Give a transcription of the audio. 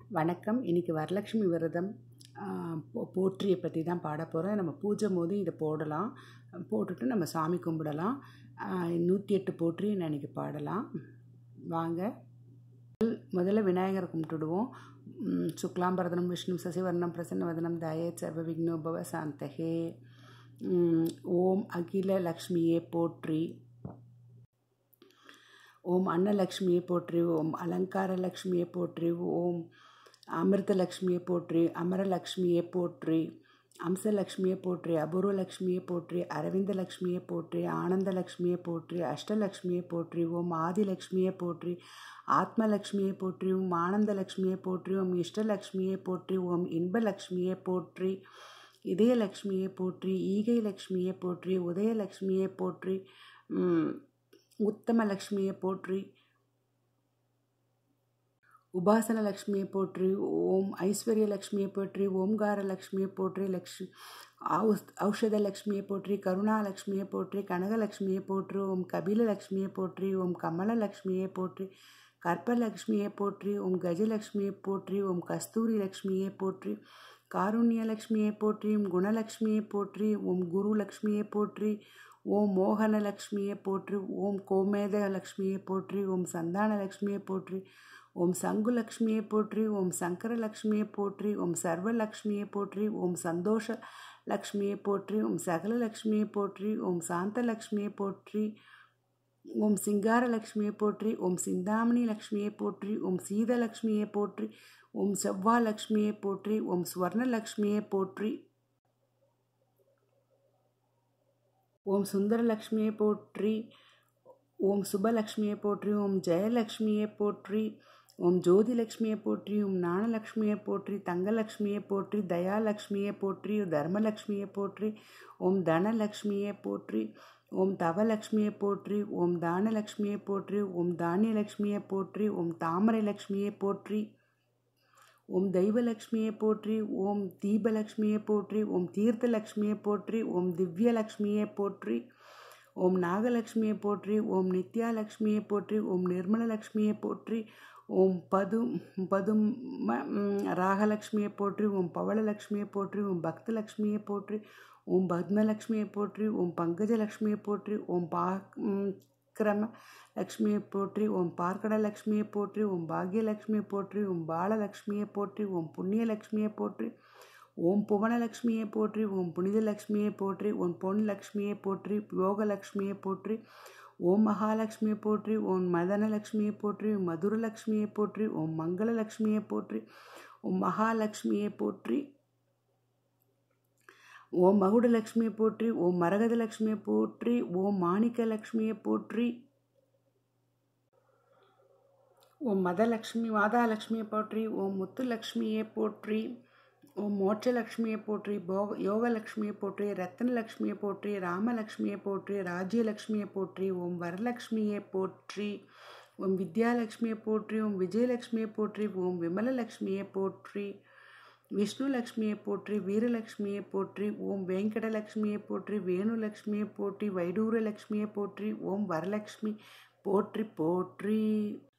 வணக்கம் இன்றைக்கி வரலட்சுமி விரதம் போ போற்றியை பற்றி தான் பாட போகிறோம் நம்ம பூஜை போது இதை போடலாம் போட்டுட்டு நம்ம சாமி கும்பிடலாம் நூற்றி எட்டு போற்றி நான் இன்றைக்கி பாடலாம் வாங்க முதல்ல விநாயகரை கும்பிட்டுடுவோம் சுக்லாம்பரதனம் விஷ்ணு சசிவர்ணம் பிரசன்னவதனம் தயேத் சர்வ விக்னோபவ சாந்தகே ஓம் அகில லக்ஷ்மியே போற்றி ஓம் அன்னலக்ஷ்மியை போற்றி ஓம் அலங்கார லக்ஷ்மியை போற்றி ஓம் அமிர்தலக்ஷ்மியை போற்றி அமரலக்ஷ்மியை போற்றி அம்சலக்ஷ்மியை போற்றி அபூர்வலக்ஷ்மியை போற்றி அரவிந்த லக்ஷ்மியை போற்றி ஆனந்தலக்ஷ்மியை போற்றி அஷ்டலக்ஷ்மியை போற்றி ஓம் ஆதிலக்ஷ்மியை போற்றி ஆத்மலக்ஷ்மியை போற்றி ஓம் ஆனந்தலக்ஷ்மியை போற்றி ஓம் இஷ்டலக்ஷ்மியை போற்றி ஓம் இன்பலக்ஷ்மியை போற்றி இதயலக்ஷ்மியை போற்றி ஈகை லக்ஷ்மியை போற்றி உதயலக்ஷ்மியை போற்றி உத்தமலக்ஷ்மியை போற்றி உபாசன லக்ஷ்மியை போற்றி ஓம் ஐஸ்வர்ய லக்ஷ்மியை போற்றி ஓம்கார லக்ஷ்மியை போற்றி லக்ஷ்மி ஔஷத லக்ஷ்மியை போற்றி கருணாலக்ஷ்மியை போற்றி கனகலக்ஷ்மியை போற்றி ஓம் கபிலலக்ஷ்மியை போற்றி ஓம் கமலலக்ஷ்மியை போற்றி கற்பலக்ஷ்மியை போற்றி ஓம் கஜலக்ஷ்மியை போற்றி ஓம் கஸ்தூரி லக்ஷ்மியை போற்றி காருண்யலக்ஷ்மியை போற்றி ஓம் குணலக்ஷ்மியை போற்றி ஓம் குரு லக்ஷ்மியை போற்றி ஓம் மோகனலக்ஷ்மியை போற்றி ஓம் கோமேத லக்ஷ்மியை போற்றி ஓம் சந்தான லக்ஷ்மியை போற்றி ஓம் சங்குலக்ஷ்மியை போற்றி ஓம் சங்கரலக்ஷ்மியை போற்றி ஓம் சர்வலக்ஷ்மியை போற்றி ஓம் சந்தோஷ லக்ஷ்மியை போற்றி ஓம் சகலலக்ஷ்மியை போற்றி ஓம் சாந்தலக்ஷ்மியை போற்றி ஓம் சிங்காரலக்ஷ்மியை போற்றி ஓம் சிந்தாமணி லக்ஷ்மியை போற்றி ஓம் சீதலக்ஷ்மியை போற்றி ஓம் செவ்வாலக்ஷ்மியை போற்றி ஓம் ஸ்வர்ணலக்ஷ்மியை போற்றி ஓம் சுந்தரலக்ஷ்மியை போற்றி ஓம் சுபலக்ஷ்மியை போற்றி ஓம் ஜெயலக்ஷ்மியை போற்றி ஓம் ஜோதிலக்ஷ்மியை போற்றி ஓம் ஞானலக்ஷ்மியை போற்றி தங்கலக்ஷ்மியை போற்றி தயாலக்ஷ்மியை போற்றி தர்மலக்ஷ்மியை போற்றி ஓம் தனலக்ஷ்மியை போற்றி ஓம் தவலக்ஷ்மியை போற்றி ஓம் தானலக்ஷ்மியை போற்றி ஓம் தானியலக்ஷ்மியை போற்றி ஓம் தாமரை லக்ஷ்மியை போற்றி ஓம் தெய்வலக்ஷ்மியை போற்றி ஓம் தீபலக்ஷ்மியை போற்றி ஓம் தீர்த்தலக்ஷ்மியை போற்றி ஓம் திவ்யலக்ஷ்மியை போற்றி ஓம் நாகலக்ஷ்மியை போற்றி ஓம் நித்யாலக்ஷ்மியை போற்றி ஓம் நிர்மலலக்ஷ்மியை போற்றி ஓம் பதும் பதும் ராகலக்ஷ்மியை போற்றி ஓம் பவளலக்ஷ்மியை போற்றி ஓம் பக்தலக்ஷ்மியை போற்றி ஓம் பத்மலக்ஷ்மியை போற்றி ஓம் பங்கஜலக்ஷ்மியை போற்றி ஓம் பா கிரம லக்ஷ்மியை போற்றி ஓம் பார்க்கட லக்ஷ்மியை போற்றி ஓம் பாக்யலக்ஷ்மியை போற்றி ஓம் பாலலக்ஷ்மியை போற்றி ஓம் புண்ணியலக்ஷ்மியை போற்றி ஓம் புவனலக்ஷ்மியை போற்றி ஓம் புனிதலக்ஷ்மியை போற்றி ஓம் பொன் லக்ஷ்மியை போற்றி யோகலக்ஷ்மியை போற்றி ஓம் மகாலட்சுமியை போற்றி ஓம் மதனலக்ஷ்மியை போற்றி ஓம் மதுரலக்ஷ்மியை போற்றி ஓம் மங்களலக்ஷ்மியை போற்றி ஓம் மகாலட்சுமியை போற்றி ஓம் மகுடலக்ஷ்மியை போற்றி ஓம் மரகதலக்ஷ்மியை போற்றி ஓம் மாணிக்கலக்ஷ்மியை போற்றி ஓம் மதலக்ஷ்மி மாதாலட்சுமியை போற்றி ஓம் முத்துலக்ஷ்மியை போற்றி ஓம் மோட்சலக்ஷ்மியை போற்றி போக யோகலக்ஷ்மியை போற்றி ரத்னலக்ஷ்மியை போற்றி ராமலக்ஷ்மியை போற்றி ராஜ்யலக்ஷ்மியை போற்றி ஓம் வரலக்ஷ்மியை போற்றி ஓம் வித்யாலக்ஷ்மியை போற்றி ஓம் விஜயலக்ஷ்மியை போற்றி ஓம் விமலலக்ஷ்மியை போற்றி விஷ்ணுலக்ஷ்மியை போற்றி வீரலக்ஷ்மியை போற்றி ஓம் வெங்கடலக்ஷ்மியை போற்றி வேணுலக்ஷ்மியை போற்றி வைடூரலக்ஷ்மியை போற்றி ஓம் வரலக்ஷ்மி போற்றி போற்றி